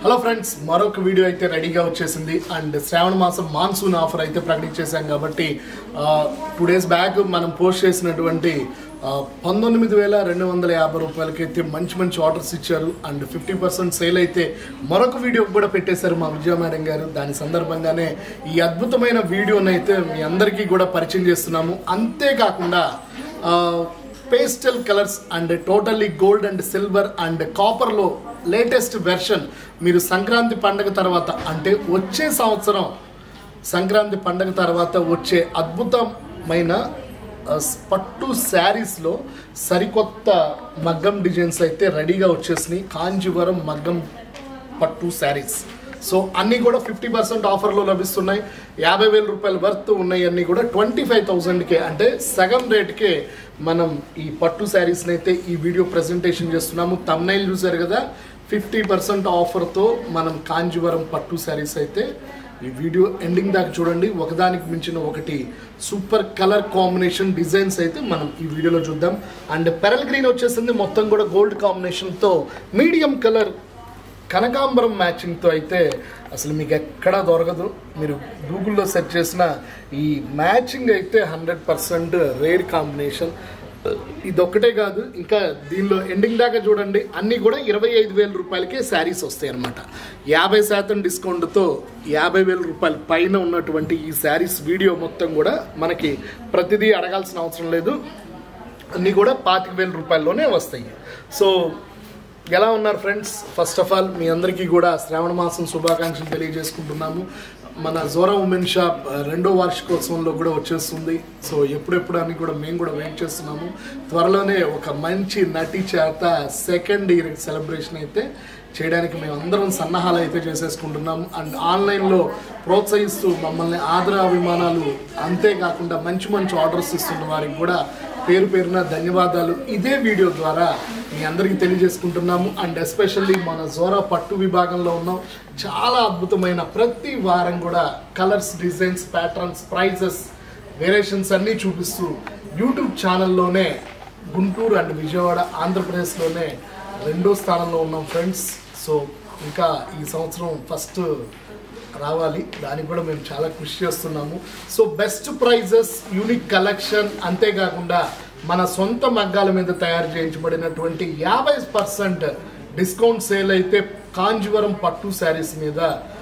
hello friends మరొక video అయితే రెడీగా వచ్చేసింది అండ్ శ్రావణ మాసం మాన్సూన్ ఆఫర్ అయితే ప్రకటించేశాం కాబట్టి టూ డేస్ బ్యాక్ మనం పోస్ట్ చేసినటువంటి ఆ, పంతొమ్మిది వేల రెండు వందల యాభై రూపాయలకి అయితే మంచి మంచి ఆర్డర్స్ ఇచ్చారు అండ్ ఫిఫ్టీ పర్సెంట్ సేల్ అయితే మరొక వీడియో కూడా పెట్టేశారు మా విజయ మేడం గారు దాని సందర్భంగానే ఈ అద్భుతమైన వీడియోని అయితే మీ అందరికీ కూడా పరిచయం చేస్తున్నాము అంతేకాకుండా ఆ, pastel colours and totally gold and silver and కాపర్లో లేటెస్ట్ వెర్షన్ మీరు సంక్రాంతి పండగ తర్వాత అంటే వచ్చే సంవత్సరం సంక్రాంతి పండగ తర్వాత వచ్చే అద్భుతమైన ఆ, పట్టు శారీస్లో సరికొత్త మగ్గం డిజైన్స్ అయితే రెడీగా వచ్చేసినాయి కాంజీవరం మగ్గం పట్టు శారీస్ సో అన్నీ కూడా ఫిఫ్టీ పర్సెంట్ ఆఫర్లో లభిస్తున్నాయి యాభై వేల రూపాయల వర్త్ ఉన్నాయి అన్నీ కూడా ట్వంటీ ఫైవ్ థౌజండ్కే అంటే సగం రేట్కే మనం ఈ పట్టు శారీస్ని అయితే ఈ వీడియో ప్రజెంటేషన్ చేస్తున్నాము తమ్నైల్ చూసారు కదా ఫిఫ్టీ పర్సెంట్ ఆఫర్తో మనం కాంజీవరం పట్టు శారీస్ అయితే ఈ వీడియో ఎండింగ్ దాకా చూడండి ఒకదానికి మించిన ఒకటి సూపర్ కలర్ కాంబినేషన్ డిజైన్స్ అయితే మనం ఈ వీడియోలో చూద్దాం అండ్ పెరల్ గ్రీన్ వచ్చేసింది మొత్తం కూడా గోల్డ్ కాంబినేషన్తో మీడియం కలర్ కనకాంబరం మ్యాచింగ్తో అయితే అసలు మీకు ఎక్కడా దొరకదు మీరు గూగుల్లో సెర్చ్ చేసిన ఈ మ్యాచింగ్ అయితే హండ్రెడ్ పర్సెంట్ రేర్ కాంబినేషన్ ఇదొక్కటే కాదు ఇంకా దీనిలో ఎండింగ్ దాకా చూడండి అన్నీ కూడా ఇరవై ఐదు వేల రూపాయలకే శారీస్ వస్తాయి అనమాట యాభై శాతం డిస్కౌంట్తో యాభై వేల రూపాయల పైన ఉన్నటువంటి ఈ శారీస్ వీడియో మొత్తం కూడా మనకి ప్రతిదీ అడగాల్సిన అవసరం లేదు అన్నీ కూడా పాతిక వేల రూపాయల్లోనే వస్తాయి సో ఎలా ఉన్నారు ఫ్రెండ్స్ ఫస్ట్ ఆఫ్ ఆల్ మీ అందరికీ కూడా శ్రావణ మాసం శుభాకాంక్షలు తెలియజేసుకుంటున్నాము మన జోరా ఉమెన్ షాప్ ఆ, రెండో వార్షికోత్సవంలో కూడా వచ్చేస్తుంది సో ఎప్పుడెప్పుడు అని కూడా మేము కూడా వెయిట్ చేస్తున్నాము త్వరలోనే ఒక మంచి నటి చేత సెకండ్ ఇయర్ సెలబ్రేషన్ అయితే చేయడానికి మేము అందరం సన్నాహాలు అయితే చేసేసుకుంటున్నాము అండ్ ఆన్లైన్లో ప్రోత్సహిస్తూ మమ్మల్ని ఆదర అభిమానాలు అంతేకాకుండా మంచి మంచి ఆర్డర్స్ ఇస్తున్న వారికి కూడా పేరు పేరున ధన్యవాదాలు ఇదే వీడియో ద్వారా మీ అందరికీ తెలియజేసుకుంటున్నాము అండ్ ఎస్పెషల్లీ మన జోరా పట్టు విభాగంలో ఉన్నాం చాలా అద్భుతమైన ప్రతి వారం కూడా colours designs patterns prices variations అన్నీ చూపిస్తూ యూట్యూబ్ ఛానల్లోనే గుంటూరు అండ్ విజయవాడ ఆంధ్రప్రదేశ్లోనే రెండో స్థానంలో ఉన్నాం ఫ్రెండ్స్ సో ఇంకా ఈ సంవత్సరం ఫస్ట్ రావాలి దానికి కూడా మేము చాలా కృషి చేస్తున్నాము so best prices unique collection అంతేకాకుండా మన సొంత మగ్గాల మీద తయారు చేయించబడినటువంటి యాభై పర్సెంట్ డిస్కౌంట్ సేల్ అయితే కాంజీవరం పట్టు శారీస్ మీద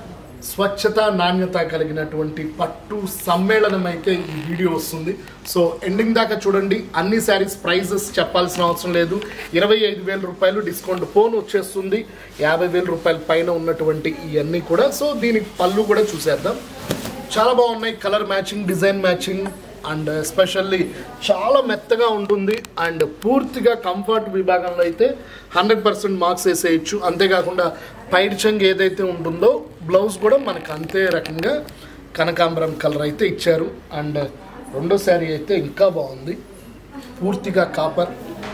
స్వచ్ఛత నాణ్యత కలిగినటువంటి పట్టు సమ్మేళనం అయితే ఈ వీడియో వస్తుంది సో ఎండింగ్ దాకా చూడండి అన్ని శారీస్ ప్రైజెస్ చెప్పాల్సిన అవసరం లేదు ఇరవై ఐదు వేల రూపాయలు డిస్కౌంట్ ఫోన్ వచ్చేస్తుంది యాభై వేల రూపాయల పైన ఉన్నటువంటి ఇవన్నీ కూడా సో దీనికి పళ్ళు కూడా చూసేద్దాం చాలా బాగున్నాయి colour matching design matching and especially చాలా మెత్తగా ఉంటుంది అండ్ పూర్తిగా కంఫర్ట్ విభాగంలో అయితే హండ్రెడ్ పర్సెంట్ మార్క్స్ వేసేయచ్చు అంతేకాకుండా పైడ్ చంగ్ ఏదైతే ఉంటుందో బ్లౌజ్ కూడా మనకు అంతే రకంగా కనకాంబరం కలర్ అయితే ఇచ్చారు అండ్ రెండో శారీ అయితే ఇంకా బాగుంది పూర్తిగా copper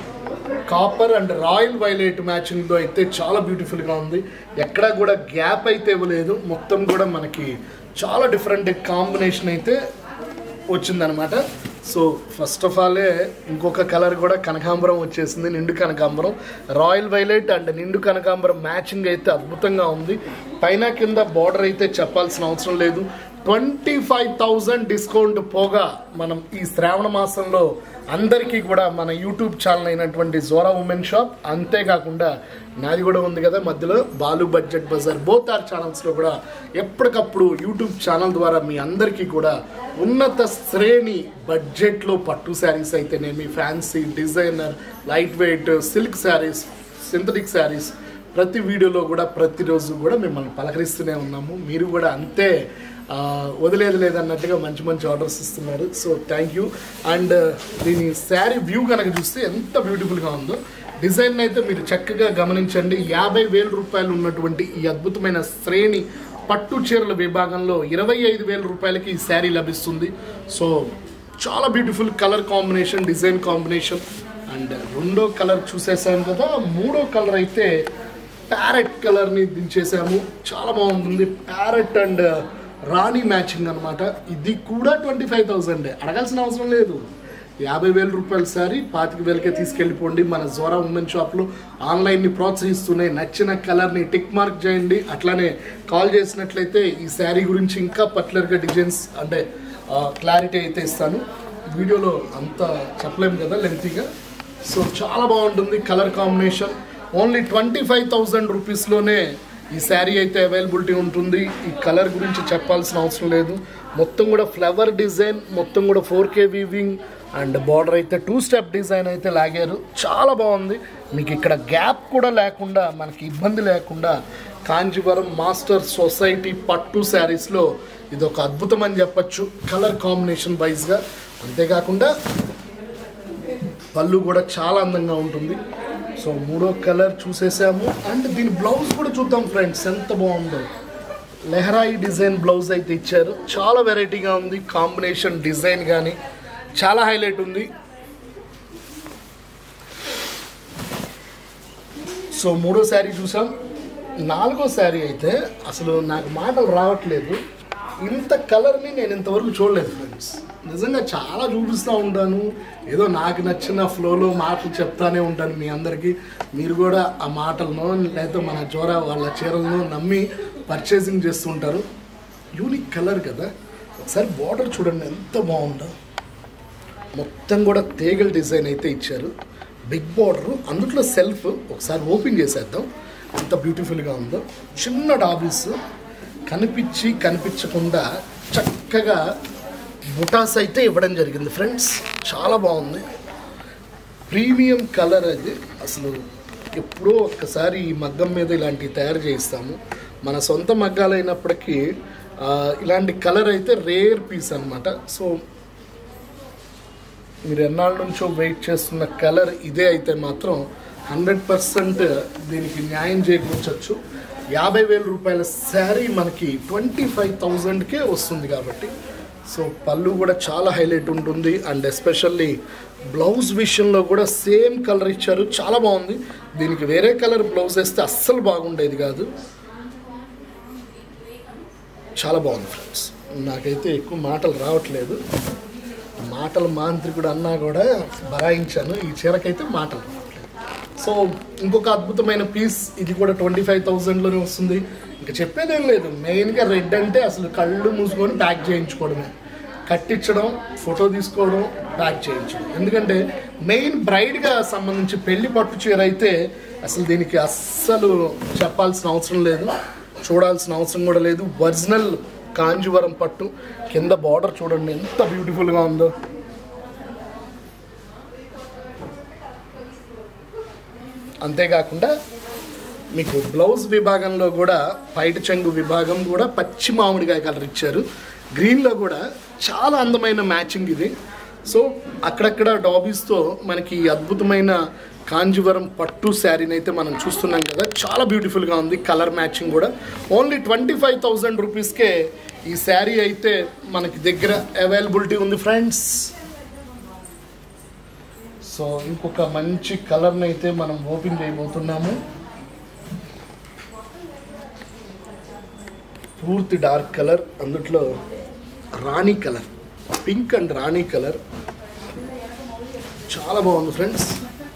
copper and royal violet మ్యాచింగ్తో అయితే చాలా బ్యూటిఫుల్గా ఉంది ఎక్కడా కూడా గ్యాప్ అయితే ఇవ్వలేదు మొత్తం కూడా మనకి చాలా డిఫరెంట్ కాంబినేషన్ అయితే వచ్చిందనమాట సో ఫస్ట్ ఆఫ్ ఆలే ఇంకొక కలర్ కూడా కనకాంబరం వచ్చేసింది నిండు కనకాంబరం రాయల్ వైలెట్ అండ్ నిండు కనకాంబరం మ్యాచింగ్ అయితే అద్భుతంగా ఉంది పైన కింద బార్డర్ అయితే చెప్పాల్సిన అవసరం లేదు ట్వంటీ ఫైవ్ థౌజండ్ డిస్కౌంట్ పోగా మనం ఈ శ్రావణ మాసంలో అందరికీ కూడా మన యూట్యూబ్ ఛానల్ అయినటువంటి జోరా ఉమెన్ షాప్ అంతేకాకుండా నాది కూడా ఉంది కదా మధ్యలో Balu budget bazaar both are ఛానల్స్లో కూడా ఎప్పటికప్పుడు యూట్యూబ్ ఛానల్ ద్వారా మీ అందరికీ కూడా ఉన్నత శ్రేణి బడ్జెట్లో పట్టు శారీస్ అయితేనేమి fancy designer light weight silk saris synthetic saris ప్రతి వీడియోలో కూడా ప్రతిరోజు కూడా మిమ్మల్ని పలకరిస్తూనే ఉన్నాము మీరు కూడా అంతే ఆ, వదిలేదు లేదన్నట్టుగా మంచి మంచి ఆర్డర్స్ ఇస్తున్నారు సో థ్యాంక్ యూ అండ్ దీని శారీ వ్యూ కనుక చూస్తే ఎంత బ్యూటిఫుల్గా ఉందో డిజైన్ అయితే మీరు చక్కగా గమనించండి యాభై వేల రూపాయలు ఉన్నటువంటి ఈ అద్భుతమైన శ్రేణి పట్టు చీరల విభాగంలో ఇరవై ఐదు వేల రూపాయలకి ఈ శారీ లభిస్తుంది సో చాలా beautiful colour combination design combination and రెండో కలర్ చూసేసాం కదా మూడో కలర్ అయితే ప్యారెట్ కలర్ని దించేసాము చాలా బాగుంటుంది ప్యారెట్ అండ్ రాణి మ్యాచింగ్ అనమాట ఇది కూడా ట్వంటీ ఫైవ్ థౌజండ్ అడగాల్సిన అవసరం లేదు యాభై వేల రూపాయల శారీ పాతిక వేలకే తీసుకెళ్ళిపోండి మన జోరా ఉమెన్ షాప్లో ఆన్లైన్ని ప్రోత్సహిస్తున్నాయి నచ్చిన కలర్ని టిక్ మార్క్ చేయండి అట్లానే కాల్ చేసినట్లయితే ఈ శారీ గురించి ఇంకా పర్టికులర్గా డిజైన్స్ అంటే క్లారిటీ అయితే ఇస్తాను వీడియోలో అంత చెప్పలేము కదా లెంతీగా సో చాలా బాగుంటుంది colour combination only twenty five thousand రూపీస్లోనే ఈ శారీ అయితే అవైలబిలిటీ ఉంటుంది ఈ కలర్ గురించి చెప్పాల్సిన అవసరం లేదు మొత్తం కూడా ఫ్లవర్ డిజైన్ మొత్తం కూడా four K weaving and border అయితే టూ స్టెప్ డిజైన్ అయితే లాగారు చాలా బాగుంది మీకు ఇక్కడ గ్యాప్ కూడా లేకుండా మనకి ఇబ్బంది లేకుండా కాంజీవరం మాస్టర్ సొసైటీ పట్టు శారీస్లో ఇది ఒక అద్భుతం అని చెప్పచ్చు కలర్ కాంబినేషన్ వైజ్గా అంతేకాకుండా పళ్ళు కూడా చాలా అందంగా ఉంటుంది సో మూడో కలర్ చూసేసాము అండ్ దీని బ్లౌజ్ కూడా చూద్దాం ఫ్రెండ్స్ ఎంత బాగుందో లెహరాయి డిజైన్ బ్లౌజ్ అయితే ఇచ్చారు చాలా వెరైటీగా ఉంది కాంబినేషన్ డిజైన్ కానీ చాలా హైలైట్ ఉంది సో మూడో శారీ చూసాం నాలుగో శారీ అయితే అసలు నాకు మాటలు రావట్లేదు ఇంత కలర్ని నేను ఇంతవరకు చూడలేదు ఫ్రెండ్స్ నిజంగా చాలా చూపిస్తూ ఉంటాను ఏదో నాకు నచ్చిన ఫ్లోలో మాటలు చెప్తానే ఉంటాను మీ అందరికీ మీరు కూడా ఆ మాటలను లేకపోతే మన జోరా వాళ్ళ చీరలను నమ్మి పర్చేసింగ్ చేస్తుంటారు యూనిక్ కలర్ కదా ఒకసారి బార్డర్ చూడండి ఎంత బాగుందో మొత్తం కూడా తీగల డిజైన్ అయితే ఇచ్చారు బిగ్ బార్డర్ అందుట్లో సెల్ఫ్ ఒకసారి ఓపెన్ చేసేద్దాం ఎంత బ్యూటిఫుల్గా ఉందో చిన్న డాబీస్ కనిపించి కనిపించకుండా చక్కగా బుటాస్ అయితే ఇవ్వడం జరిగింది ఫ్రెండ్స్ చాలా బాగుంది ప్రీమియం కలర్ అది అసలు ఎప్పుడో ఒక్కసారి ఈ మగ్గం మీద ఇలాంటివి తయారు చేయిస్తాము మన సొంత మగ్గాలు అయినప్పటికీ ఆ, ఇలాంటి కలర్ అయితే రేర్ పీస్ అన్నమాట సో మీరు ఎన్నాళ్ళ నుంచో వెయిట్ చేస్తున్న కలర్ ఇదే అయితే మాత్రం హండ్రెడ్ పర్సెంట్ దీనికి న్యాయం చేకూర్చొచ్చు యాభై వేల రూపాయల శారీ మనకి ట్వంటీ ఫైవ్ థౌజండ్కే వస్తుంది కాబట్టి సో పళ్ళు కూడా చాలా హైలైట్ ఉంటుంది అండ్ ఎస్పెషల్లీ బ్లౌజ్ విషయంలో కూడా సేమ్ కలర్ ఇచ్చారు చాలా బాగుంది దీనికి వేరే కలర్ బ్లౌజ్ వేస్తే అస్సలు బాగుండేది కాదు చాలా బాగుంది ఫ్రెండ్స్ నాకైతే ఎక్కువ మాటలు రావట్లేదు మాటలు మాంత్రికుడు అన్నా కూడా బరాయించాను ఈ చీరకైతే మాటలు రావట్లేదు సో ఇంకొక అద్భుతమైన పీస్ ఇది కూడా ట్వంటీ ఫైవ్ థౌజండ్లోనే వస్తుంది ఇంకా చెప్పేదేం లేదు మెయిన్గా రెడ్ అంటే అసలు కళ్ళు మూసుకొని ప్యాక్ చేయించుకోవడమే కట్టించడం ఫోటో తీసుకోవడం ప్యాక్ చేయించడం ఎందుకంటే మెయిన్ బ్రైడ్గా సంబంధించి పెళ్లి పట్టు చీర అయితే అసలు దీనికి అస్సలు చెప్పాల్సిన అవసరం లేదు చూడాల్సిన అవసరం కూడా లేదు ఒరిజినల్ కాంజీవరం పట్టు కింద బార్డర్ చూడండి ఎంత బ్యూటిఫుల్గా ఉందో అంతేకాకుండా మీకు బ్లౌజ్ విభాగంలో కూడా పైట చెంగు విభాగం కూడా పచ్చి మామిడికాయ కలర్ ఇచ్చారు గ్రీన్లో కూడా చాలా అందమైన మ్యాచింగ్ ఇది సో అక్కడక్కడ డాబీస్తో మనకి ఈ అద్భుతమైన కాంజీవరం పట్టు శారీని అయితే మనం చూస్తున్నాం కదా చాలా బ్యూటిఫుల్గా ఉంది కలర్ మ్యాచింగ్ కూడా ఓన్లీ ట్వంటీ ఫైవ్ థౌజండ్ రూపీస్కే ఈ శారీ అయితే మనకి దగ్గర అవైలబిలిటీ ఉంది ఫ్రెండ్స్ సో ఇంకొక మంచి కలర్ని అయితే మనం ఓపెన్ చేయబోతున్నాము పూర్తి డార్క్ కలర్ అందుట్లో రాణి కలర్ పింక్ అండ్ రాణి కలర్ చాలా బాగుంది ఫ్రెండ్స్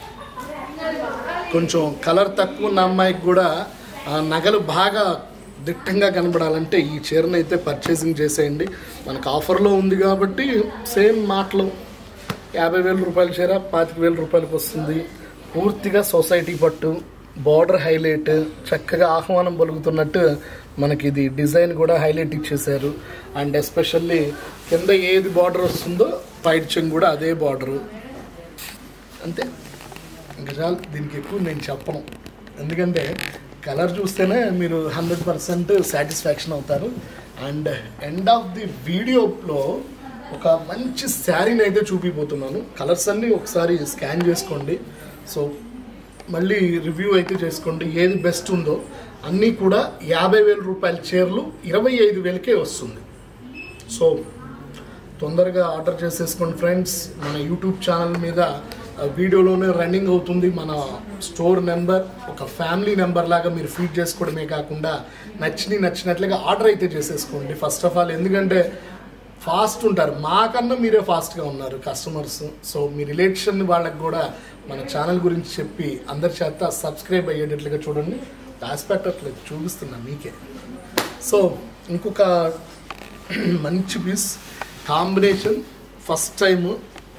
కొంచెం కలర్ తక్కువ ఉన్న అమ్మాయికి కూడా ఆ నగలు బాగా దిట్టంగా కనబడాలంటే ఈ చీరను అయితే పర్చేసింగ్ చేసేయండి మనకు ఆఫర్లో ఉంది కాబట్టి సేమ్ మాటలు యాభై వేల రూపాయల చీర పాతిక వేల రూపాయలకు వస్తుంది పూర్తిగా సొసైటీ పట్టు బార్డర్ హైలైట్ చక్కగా ఆహ్వానం పలుకుతున్నట్టు మనకి ఇది డిజైన్ కూడా హైలైట్ ఇచ్చేసారు అండ్ ఎస్పెషల్లీ కింద ఏది బార్డర్ వస్తుందో పైట్ చెంగు కూడా అదే బార్డరు అంతే ఇంకా చాలు దీనికి ఎక్కువ నేను చెప్పను ఎందుకంటే కలర్ చూస్తేనే మీరు హండ్రెడ్ పర్సెంట్ సాటిస్ఫాక్షన్ అవుతారు అండ్ ఎండ్ ఆఫ్ ది వీడియోలో ఒక మంచి శారీని అయితే చూపిపోతున్నాను కలర్స్ అన్నీ ఒకసారి స్కాన్ చేసుకోండి సో మళ్ళీ రివ్యూ అయితే చేసుకోండి ఏది బెస్ట్ ఉందో అన్నీ కూడా యాభై వేల రూపాయల చీరలు ఇరవై ఐదు వేలకే వస్తుంది సో తొందరగా ఆర్డర్ చేసేసుకోండి ఫ్రెండ్స్ మన యూట్యూబ్ ఛానల్ మీద ఆ, వీడియోలోనే రన్నింగ్ అవుతుంది మన స్టోర్ నెంబర్ ఒక ఫ్యామిలీ నెంబర్ లాగా మీరు ఫీడ్ చేసుకోవడమే కాకుండా నచ్చిన నచ్చినట్లుగా ఆర్డర్ అయితే చేసేసుకోండి ఫస్ట్ ఆఫ్ ఆల్ ఎందుకంటే ఫాస్ట్ ఉంటారు మాకన్నా మీరే ఫాస్ట్గా ఉన్నారు కస్టమర్స్ సో మీ రిలేషన్ వాళ్ళకి కూడా మన ఛానల్ గురించి చెప్పి అందరి చేత సబ్స్క్రైబ్ అయ్యేటట్లుగా చూడండి ఆస్పెక్ట్ అట్లా చూపిస్తున్నా మీకే సో ఇంకొక మంచి పీస్ కాంబినేషన్ ఫస్ట్ టైము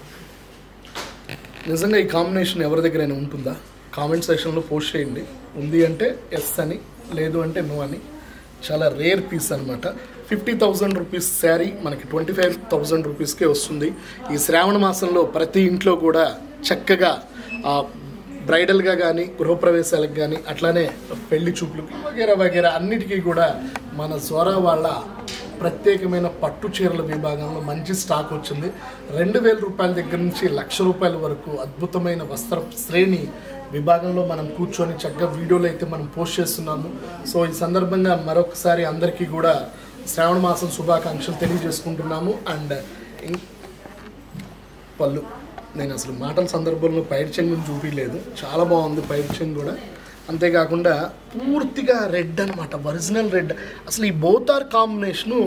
నిజంగా ఈ కాంబినేషన్ ఎవరి దగ్గరైనా ఉంటుందా కామెంట్ సెక్షన్లో పోస్ట్ చేయండి ఉంది అంటే ఎస్ అని లేదు అంటే నో అని చాలా రేర్ పీస్ అనమాట ఫిఫ్టీ థౌజండ్ రూపీస్ శారీ మనకి ట్వంటీ ఫైవ్ థౌజండ్ రూపీస్కే వస్తుంది ఈ శ్రావణ మాసంలో ప్రతి ఇంట్లో కూడా చక్కగా ఆ, బ్రైడల్గా కానీ గృహప్రవేశాలకు కానీ అట్లానే పెళ్లి చూపులకి వగేరా వగేరా అన్నిటికీ కూడా మన జోరా వాళ్ళ ప్రత్యేకమైన పట్టు చీరల విభాగంలో మంచి స్టాక్ వచ్చింది రెండు వేల రూపాయల దగ్గర నుంచి లక్ష రూపాయల వరకు అద్భుతమైన వస్త్ర శ్రేణి విభాగంలో మనం కూర్చొని చక్కగా వీడియోలు అయితే మనం పోస్ట్ చేస్తున్నాము సో ఈ సందర్భంగా మరొకసారి అందరికీ కూడా శ్రావణ మాసం శుభాకాంక్షలు తెలియజేసుకుంటున్నాము అండ్ ఇం- పళ్ళు నేను అసలు మాటల సందర్భంలో పైరు చెంగుని చూపించలేదు చాలా బాగుంది పైరు చెంగు కూడా అంతేకాకుండా పూర్తిగా రెడ్ అనమాట ఒరిజినల్ రెడ్ అసలు ఈ బోతార్ కాంబినేషను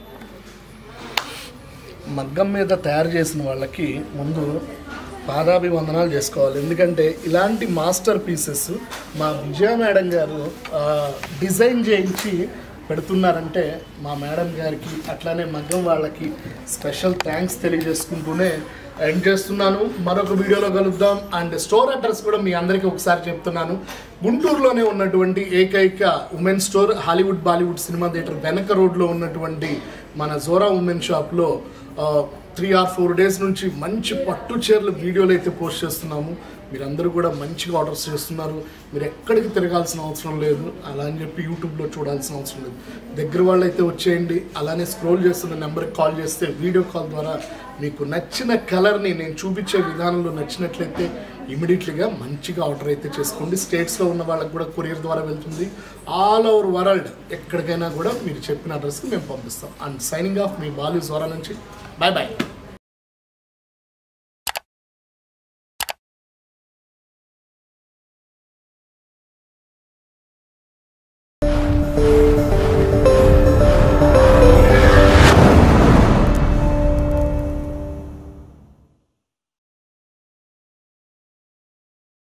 మగ్గం మీద తయారు చేసిన వాళ్ళకి ముందు పాదాభివందనాలు చేసుకోవాలి ఎందుకంటే ఇలాంటి మాస్టర్ పీసెస్ మా విజయ మేడం గారు ఆ, డిజైన్ చేయించి పెడుతున్నారంటే మా మేడం గారికి అట్లానే మగ్గం వాళ్ళకి స్పెషల్ థ్యాంక్స్ తెలియజేసుకుంటూనే ఎండ్ చేస్తున్నాను మరొక వీడియోలో కలుద్దాం అండ్ స్టోర్ అడ్రస్ కూడా మీ అందరికీ ఒకసారి చెప్తున్నాను గుంటూరులోనే ఉన్నటువంటి ఏకైక women store Hollywood Bollywood cinema theatre వెనక రోడ్లో ఉన్నటువంటి మన జోరా ఉమెన్ షాప్లో త్రీ ఆర్ ఫోర్ డేస్ నుంచి మంచి పట్టు చీరలు వీడియోలు అయితే పోస్ట్ చేస్తున్నాము మీరందరూ కూడా మంచిగా ఆర్డర్స్ చేస్తున్నారు మీరు ఎక్కడికి తిరగాల్సిన అవసరం లేదు అలా అని చెప్పి యూట్యూబ్లో చూడాల్సిన అవసరం లేదు దగ్గర వాళ్ళు అయితే వచ్చేయండి అలానే స్క్రోల్ చేస్తున్న నెంబర్కి కాల్ చేస్తే వీడియో కాల్ ద్వారా మీకు నచ్చిన కలర్ని నేను చూపించే విధానంలో నచ్చినట్లయితే ఇమీడియట్లీగా మంచిగా ఆర్డర్ అయితే చేసుకోండి స్టేట్స్లో ఉన్న వాళ్ళకి కూడా కొరియర్ ద్వారా వెళ్తుంది ఆల్ ఓవర్ వరల్డ్ ఎక్కడికైనా కూడా మీరు చెప్పిన అడ్రస్కి మేము పంపిస్తాం అండ్ సైనింగ్ ఆఫ్ మీ బాలు జోరా నుంచి బాయ్ బాయ్